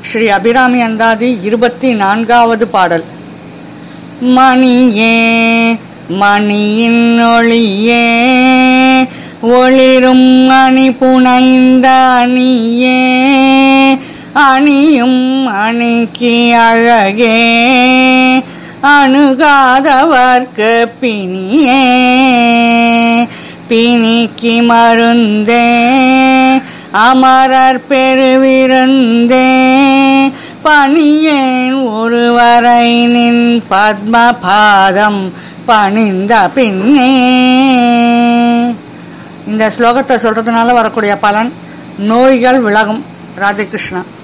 ஸ்ரீ அபிராமி அந்தாதி இருபத்தி நான்காவது பாடல் மணியே மணியின் ஒளியே ஒளிரும் அணி புனைந்த அணியே அணியும் அணிக்கு அழகே அணுகாதவர்க்கு பிணியே பிணிக்கு மருந்தே அமரர் பெருவிருந்தே பணியேன் ஒருவரை நின் பத்மபாதம் பணிந்த பின்னே இந்த ஸ்லோகத்தை சொல்றதுனால வரக்கூடிய பலன் நோய்கள் விலகும் ராதே கிருஷ்ணா